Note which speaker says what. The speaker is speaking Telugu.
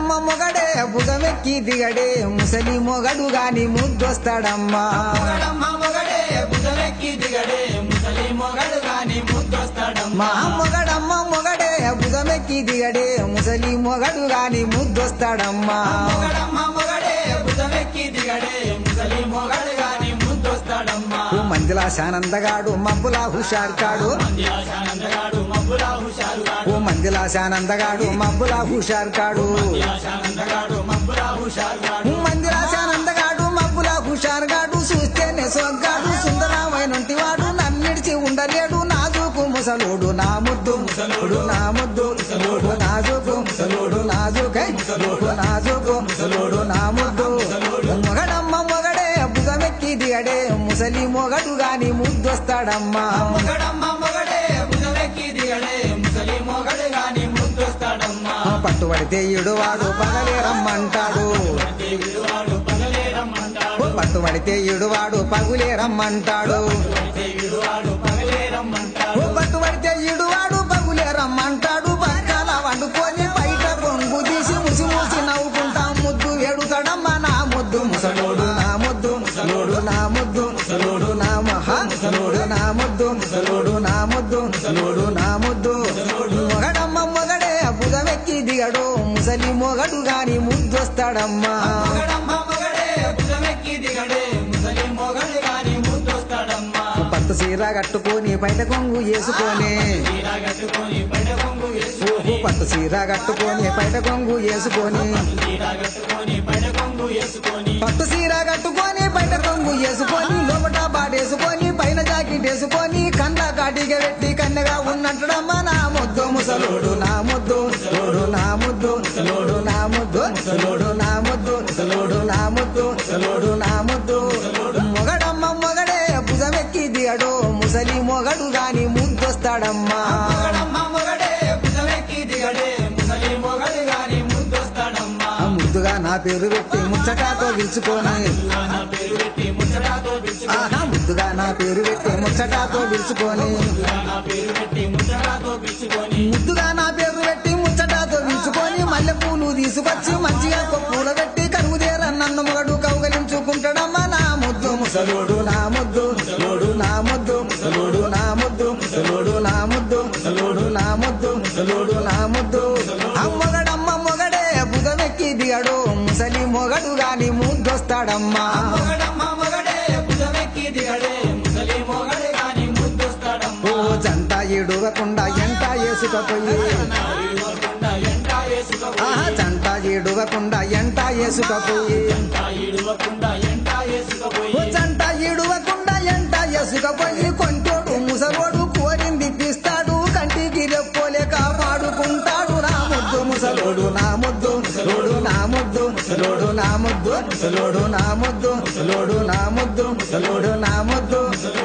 Speaker 1: మొగడమ్మ మొగడే భుజమెక్కి దిగడే ముసలి మొగడు గాని ముద్దొస్తాడమ్మా
Speaker 2: మొగడమ్మ మొగడే భుజమెక్కి దిగడే ముసలి మొగడు గాని ముద్దొస్తాడమ్మ
Speaker 1: మా మొగడమ్మ మొగడే భుజమెక్కి దిగడే ముసలి మొగడు గాని ముద్దొస్తాడమ్మా
Speaker 2: మొగడమ్మ మొగడే భుజమెక్కి దిగడే ముసలి మొగడు గాని ముద్దొస్తాడమ్మ
Speaker 1: ఓ మందిలా శానందగాడు మబ్బులా హుషారు కాడు
Speaker 2: ఆశానందగాడు మబ్బులా హుషారుగాడు
Speaker 1: ఓ మందిలా శానందగాడు మబ్బులా హుషారు కాడు
Speaker 2: ఆశానందగాడు మబ్బులా హుషారుగాడు
Speaker 1: మందిలా శానందగాడు మబ్బులా హుషారు గాడు చూస్తేనే సొగ్గాడు సుందరమైనటి వాడు నన్నిడిచి ఉండలేడు నాజుకు ముసలోడు నా ముద్దు ముసలోడు నా ముద్దు ముసలోడు నాజుకు ముసలోడు నాజుకై ముసలోడు నాజుకు ముసలోడు నా ముద్దు మొగడమ్మ మొగడే భుజమెక్కి దిగడే ముసలి మొగడు గాని ముద్దొస్తాడమ్మా
Speaker 2: మొగడమ్మ మొగడే భుజమెక్కి దిగడే ముసలి మొగడు గాని ముద్దొస్తాడమ్మ
Speaker 1: పట్టుబడితే ఇడువాడు పగలే రమ్మంటాడు
Speaker 2: విడువాడు పగలే రమ్మంటాడు
Speaker 1: పట్టుబడితే ఇడువాడు పగులే రమ్మంటాడు
Speaker 2: విడువాడు పగలే రమ్మంటాడు
Speaker 1: ఓ పట్టుబడితే ఇడువాడు పగులే రమ్మంటాడు పక్కల వండుకొని బయట కొంగు తీసి ముసి ముసి నవ్వుకుంటా ముద్దు ఎడుతాడమ్మా నా ముద్దు ముసలోడు నా ముద్దు ముసలోడు నా ముద్దు ముసలోడు నా మహా ముసలోడు నా ముద్దు ముసలోడు నా ముద్దు ముసలోడు నా ముద్దు మొగడమ్మ మొగడే బుధమెక్కి దిగడు ముసలి మొగడు గాని ముద్దొస్తాడమ్మా
Speaker 2: మొగడమ్మ మొగడే భుజమెక్కి దిగడే ముసలి మొగడు గాని ముద్దొస్తాడమ్మ
Speaker 1: పట్టు సీర కట్టుకొని బయట కొంగు వేసుకొని
Speaker 2: చీర కట్టుకొని బయట కొంగు వేసు
Speaker 1: ఓహో పట్టు సీర కట్టుకొని బయట కొంగు వేసుకొని
Speaker 2: చీర కట్టుకొని బయట కొంగు వేసుకొని
Speaker 1: పట్టు సీర కట్టుకొని బయట కొంగు వేసుకొని లోపట బాటేసుకొని పైన జాకెట్ వేసుకొని కండ్ల కాటిగా పెట్టి కన్నెగా ఉన్నట్టుడమ్మా నా ముద్దు ముసలోడు నా ముద్దు ముసలోడు నా ముద్దు ముసలోడు నా ముద్దు ముసలోడు నా ముద్దు ముసలోడు నా ముద్దు ముసలోడు నా ముద్దు మొగడమ్మ మొగడే భుజమెక్కి దిగడు ముసలి మొగడు గాని ముద్దొస్తాడమ్మా
Speaker 2: మొగడమ్మ మొగడే భుజమెక్కి దిగడే ముసలి మొగడు గాని ముద్దొస్తాడమ్మ
Speaker 1: ఆ ముద్దుగా నా పేరు పెట్టి ముచ్చటాతో పిలుచుకొని
Speaker 2: నా పేరు పెట్టి ముచ్చటాతో పిలుచుకో
Speaker 1: ఆహా ముద్దుగా నా పేరు పెట్టి ముచ్చటాతో పిలుచుకొని
Speaker 2: నా పేరు పెట్టి ముచ్చటాతో పిలుచుకొని
Speaker 1: ముద్దుగా నా పేరు పెట్టి ముచ్చటాతో పిలుచుకొని మల్లె పూలు తీసుకొచ్చి మంచిగా పూల పెట్టి కరువుదేర నన్ను మొగడు కౌగలించుకుంటాడమ్మా నా ముద్దు ముసలోడు నా ముద్దు ముసలోడు నా ముద్దు ముసలోడు నా ముద్దు ముసలోడు నా ముద్దు ముసలోడు నా ముద్దు ముసలోడు నా ముద్దు ఆ మొగడమ్మ మొగడే బుధమెక్కి దిగడు ముసలి మొగడు గాని ముద్దొస్తాడమ్మా
Speaker 2: మొగడమ్మ మొగడే భుజమెక్కి దిగడే ముసలి మొగడు గాని ముద్దొస్తాడమ్మ
Speaker 1: ఓ జంట ఏడువకుండా ఎంట వేసుకపోయి
Speaker 2: ఇడవకుండా ఎంట వేసుకో
Speaker 1: ఆహా జంట ఏడువకుండా ఎంట వేసుకపోయి
Speaker 2: ఇడవకుండా ఎంట వేసుకోపోయి
Speaker 1: ఓ జంట ఏడువకుండా ఎంట వేసుకపోయి కొంటోడు ముసలోడు కోరింది పిస్తాడు కంటికి రెప్పోలే కాపాడుకుంటాడు నా ముద్దు ముసలోడు నా ముద్దు ముసలోడు నా ముద్దు ముసలోడు నా ముద్దు ముసలోడు నా ముద్దు ముసలోడు నా ముద్దు ముసలోడు నా ముద్దు